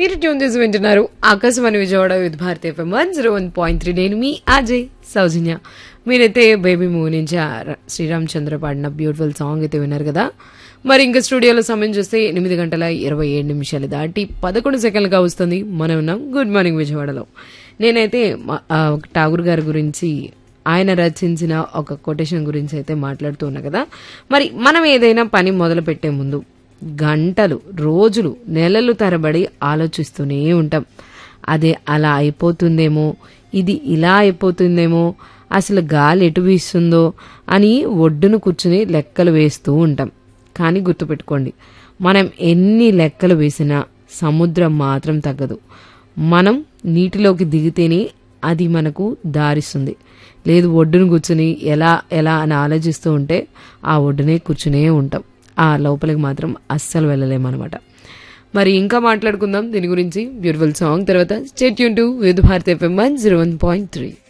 మీరు ట్యూన్ చేసి వింటున్నారు Akashvani Vijayawada with Bharati FM one zero one point three నేను మీ అజయ్ సౌజన్య మీరైతే బేబీ మూవీ నుంచి ఆ ర- శ్రీరామ్ చంద్ర పాడిన బ్యూటిఫుల్ సాంగ్ అయితే విన్నారు కదా మరి ఇంకా స్టూడియోలో సమయం చూస్తే ఎనిమిది గంటల ఇరవై ఏడు నిమిషాలు దాటి పదకొండు సెకండ్లుగా వస్తుంది మనం ఉన్నాం గుడ్ మార్నింగ్ విజయవాడలో నేనైతే మా- ఆ, ఠాగూర్ గారి గురించి ఆయన రచించిన ఒక కొటేషన్ గురించి అయితే మాట్లాడుతూ ఉన్నా కదా మరి మనం ఏదైనా పని మొదలు పెట్టే ముందు గంటలు రోజులు నెలలు తరబడి ఆలోచిస్తూనే ఉంటాం అదే అలా అయిపోతుందేమో ఇది ఇలా అయిపోతుందేమో అసలు గాలి ఎటు వీస్తుందో అని ఒడ్డును కూర్చుని లెక్కలు వేస్తూ ఉంటాం కానీ గుర్తుపెట్టుకోండి మనం ఎన్ని లెక్కలు వేసినా సముద్రం మాత్రం తగ్గదు మనం నీటిలోకి దిగితేనే అది మనకు దారిస్తుంది లేదు ఒడ్డును కూర్చుని ఎలా ఎలా అని ఆలోచిస్తూ ఉంటే ఆ ఒడ్డునే కూర్చునే ఉంటాం ఆ లోపలికి మాత్రం అస్సలు వెళ్ళలేమన్నమాట మరి ఇంకా మాట్లాడుకుందాం దీని గురించి బ్యూటిఫుల్ సాంగ్ తర్వాత stay tuned to with Bharat FM one zero one point three